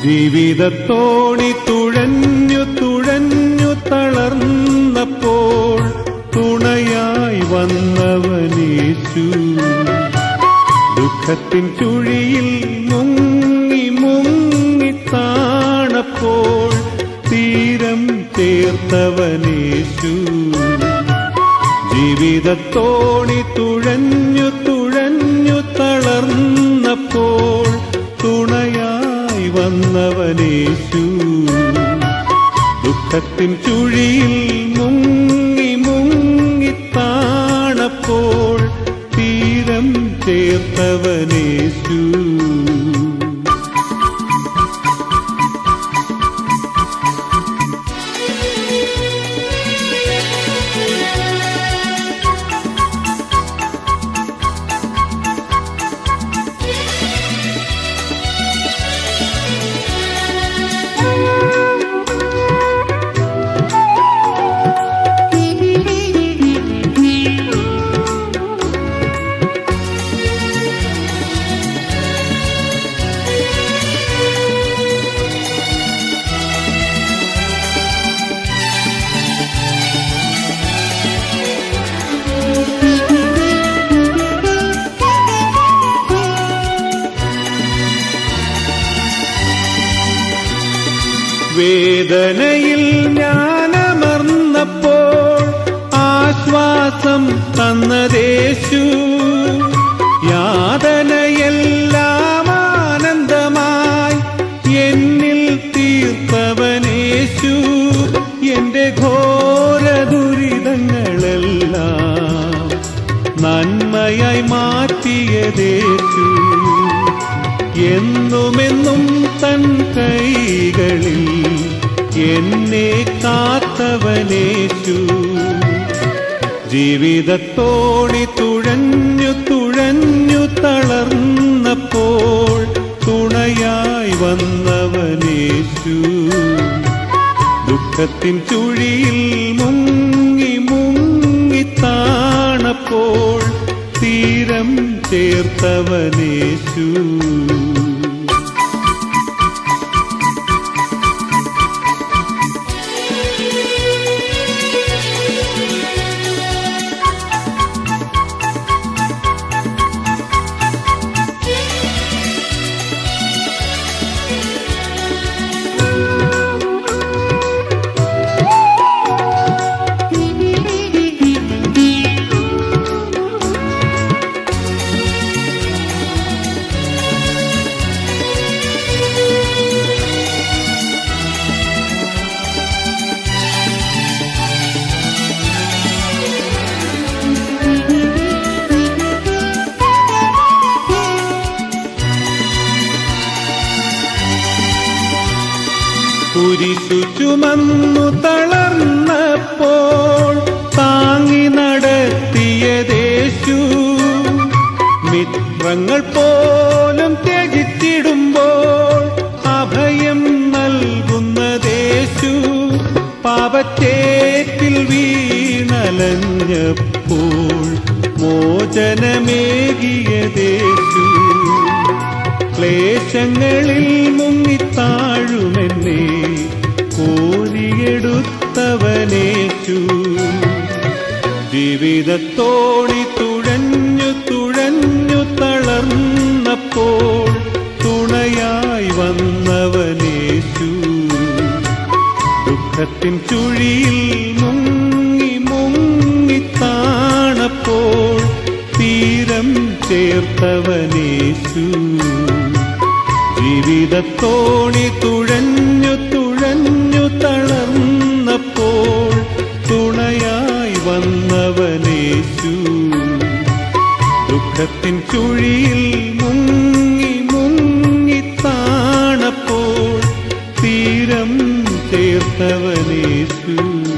ജീവിതത്തോണി തുഴഞ്ഞു തുഴഞ്ഞു തളർന്നപ്പോൾ തുണയായി വന്നവനേശു ദുഃഖത്തിൻ ചുഴിയിൽ മുങ്ങി മുങ്ങി താണപ്പോൾ തീരം ചേർത്തവനേശു ജീവിതത്തോണി തുഴഞ്ഞു തുഴഞ്ഞു തളർന്നപ്പോൾ തുണയായി വന്നവനേശു ദുഃഖത്തിൻ ചുഴിയിൽ മുങ്ങി മുങ്ങി താണപ്പോൾ തീരം ചേർത്തവനേശു വേദനയിൽ ഞാനമർന്നപ്പോൾ ആശ്വാസം തന്നതേശു യാതനയെല്ലാം ആനന്ദമായി എന്നിൽ തീർത്തവനേശു എന്റെ ഘോര ദുരിതങ്ങളെല്ലാം നന്മയായി മാറ്റിയതേശു എന്നുമെന്നും തൻ കൈകളിൽ എന്നെ കാത്തവനേശു ജീവിതത്തോണി തുഴഞ്ഞു തുഴഞ്ഞു തളർന്നപ്പോൾ തുണയായി വന്നവനേശു ദുഃഖത്തിൻ ചുഴിയിൽ മുങ്ങി മുങ്ങി താണപ്പോൾ തീരം ചേർത്തവനേശു കുരിശു ചുമന്നു തളർന്നപ്പോൾ താങ്ങി നടത്തിയതേശു മിത്രങ്ങൾ പോലും ത്യജിച്ചിടുമ്പോൾ അഭയം നൽകുന്നതേശു പാപത്തേറ്റിൽ വീണലഞ്ഞപ്പോൾ മോചനമേകിയതേശു ക്ലേശങ്ങളിൽ മുങ്ങിത്താഴുമെന്നെ കോരിയെടുത്തവനേറ്റു ജീവിതത്തോടി തുഴഞ്ഞു തുഴഞ്ഞു തളർന്നപ്പോൾ തുണയായി വന്നവനേശു ദുഃഖത്തിൻ ചുഴിയിൽ മുങ്ങി മുങ്ങി താണപ്പോൾ തീരം ചേർത്തവനേശു ജീവിതത്തോണി തുഴഞ്ഞു തുഴഞ്ഞു തളർന്നപ്പോൾ തുണയായി വന്നവനേശു ദുഃഖത്തിൻ ചുഴിയിൽ മുങ്ങി മുങ്ങി താണപ്പോൾ തീരം ചേർത്തവനേശു